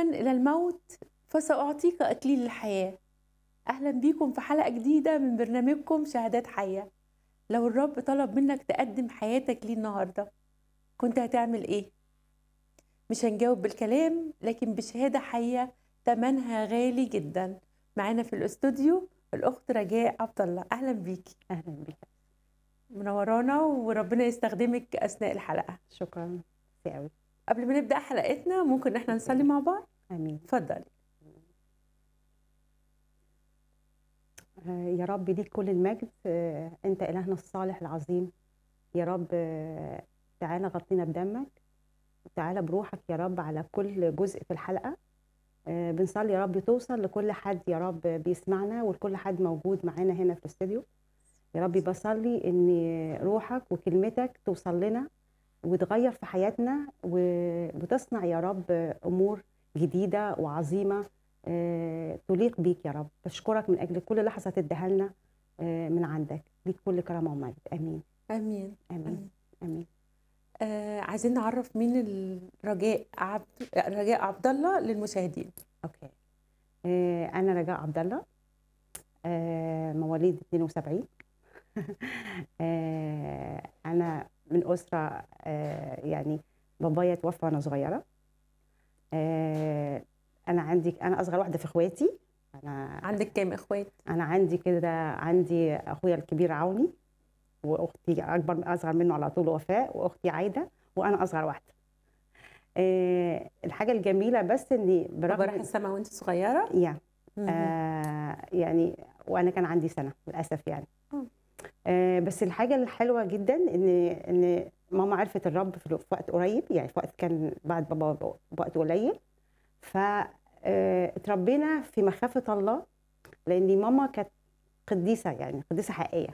إلى الموت فسأعطيك إكليل الحياة أهلا بيكم في حلقة جديدة من برنامجكم شهادات حية لو الرب طلب منك تقدم حياتك ليه النهاردة كنت هتعمل إيه؟ مش هنجاوب بالكلام لكن بشهادة حية تمنها غالي جدا معانا في الاستوديو الأخت رجاء عبد الله أهلا بيكي اهلا بك منورانا وربنا يستخدمك أثناء الحلقة شكرا كتير قوي قبل ما نبدأ حلقتنا ممكن احنا نصلي مع بعض امين اتفضلي آه، يا رب ليك كل المجد آه، انت الهنا الصالح العظيم يا رب آه، تعالى غطينا بدمك وتعالى بروحك يا رب على كل جزء في الحلقه آه، بنصلي يا رب توصل لكل حد يا رب بيسمعنا ولكل حد موجود معانا هنا في الاستوديو يا رب بصلي ان روحك وكلمتك توصل لنا وتغير في حياتنا و- وتصنع يا رب امور جديده وعظيمه آه، تليق بيك يا رب بشكرك من اجل كل لحظه تديها لنا آه، من عندك ليك كل كرامه ومجد امين امين امين امين آه عايزين نعرف مين الرجاء عبد رجاء عبد الله للمشاهدين اوكي آه، انا رجاء عبد الله آه، مواليد 72 آه، انا من اسره آه، يعني بابايا توفى وانا صغيره آه، انا عندي انا اصغر واحده في اخواتي انا عندك كام اخوات انا عندي كده عندي اخويا الكبير عوني واختي اكبر اصغر منه على طول وفاء واختي عايده وانا اصغر واحده آه، الحاجه الجميله بس اني بابا راح برغم السما وانت صغيره يا مهم. آه يعني وانا كان عندي سنه للاسف يعني آه. آه بس الحاجه الحلوه جدا ان ان ماما عرفت الرب في في وقت قريب يعني في وقت كان بعد بابا بوقت قليل ف آه، اتربينا في مخافه الله لان ماما كانت قديسه يعني قديسه حقيقيه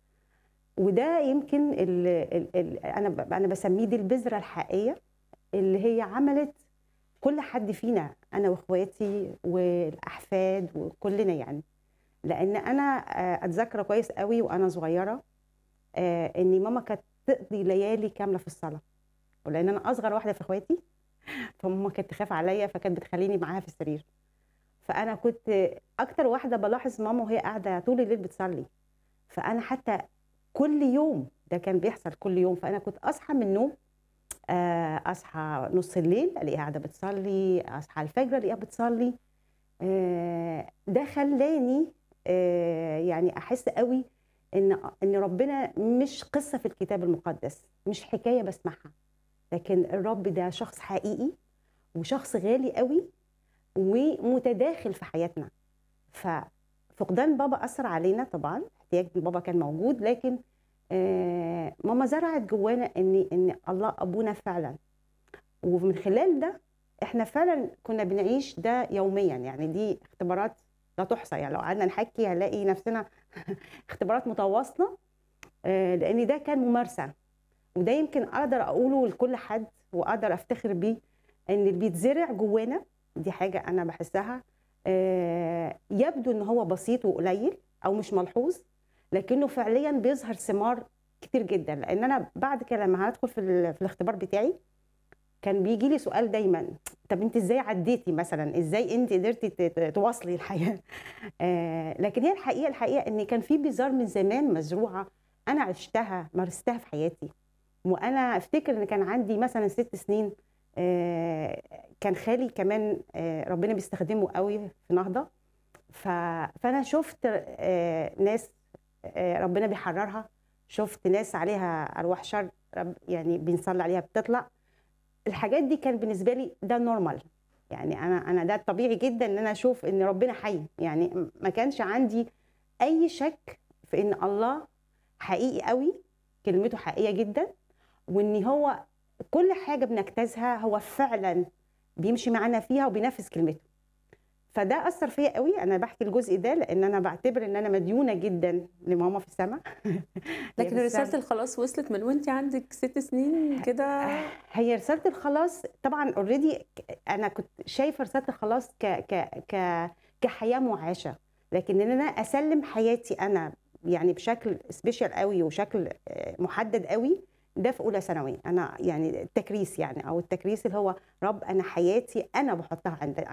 وده يمكن ال ال ال انا ب- انا بسميه دي البذره الحقيقيه اللي هي عملت كل حد فينا انا واخواتي والاحفاد وكلنا يعني لان انا آه، اتذكر كويس قوي وانا صغيره آه، ان ماما كانت تقضي ليالي كامله في الصلاه ولان انا اصغر واحده في اخواتي فماما كانت تخاف عليا فكانت بتخليني معاها في السرير فانا كنت اكتر واحده بلاحظ ماما وهي قاعده طول الليل بتصلي فانا حتى كل يوم ده كان بيحصل كل يوم فانا كنت اصحى من النوم آه، اصحى نص الليل الاقيها قاعده بتصلي اصحى الفجر الاقيها بتصلي آه، ده خلاني آه، يعني احس قوي ان ان ربنا مش قصه في الكتاب المقدس مش حكايه بسمعها لكن الرب ده شخص حقيقي وشخص غالي قوي ومتداخل في حياتنا ففقدان بابا اثر علينا طبعا احتياج بابا كان موجود لكن آه، ماما زرعت جوانا ان ان الله ابونا فعلا ومن خلال ده احنا فعلا كنا بنعيش ده يوميا يعني دي اختبارات لا تحصى يعني لو قعدنا نحكي هنلاقي نفسنا اختبارات متواصله آه، لان ده كان ممارسه وده يمكن اقدر اقوله لكل حد واقدر افتخر بيه ان اللي بيتزرع جوانا دي حاجه انا بحسها آه، يبدو ان هو بسيط وقليل او مش ملحوظ لكنه فعليا بيظهر ثمار كتير جدا لان انا بعد كده لما هدخل في, ال- في الاختبار بتاعي كان بيجي لي سؤال دايما طب انت ازاي عديتي مثلا ازاي انت قدرتي ت- ت- تواصلي الحياه آه لكن هي الحقيقه الحقيقه ان كان في بذار من زمان مزروعه انا عشتها مارستها في حياتي وانا افتكر ان كان عندي مثلا ست سنين آه كان خالي كمان آه ربنا بيستخدمه قوي في نهضه ف... فانا شفت آه ناس آه ربنا بيحررها شفت ناس عليها ارواح شر رب يعني بنصلي عليها بتطلع الحاجات دي كان بالنسبه لي ده نورمال يعني انا انا ده طبيعي جدا ان انا اشوف ان ربنا حي يعني م- ما كانش عندي اي شك في ان الله حقيقي قوي كلمته حقيقيه جدا وان هو كل حاجه بنجتازها هو فعلا بيمشي معانا فيها وبينفذ كلمته فده اثر فيا قوي انا بحكي الجزء ده لان انا بعتبر ان انا مديونه جدا لماما في السماء لكن رساله الخلاص وصلت من وانت عندك ست سنين كده هي رساله الخلاص طبعا اوريدي انا كنت شايفه رساله الخلاص ك ك ك كحياه معاشه لكن ان انا اسلم حياتي انا يعني بشكل سبيشال قوي وشكل آه، محدد قوي ده في اولى ثانوي انا يعني التكريس يعني او التكريس اللي هو رب انا حياتي انا بحطها عند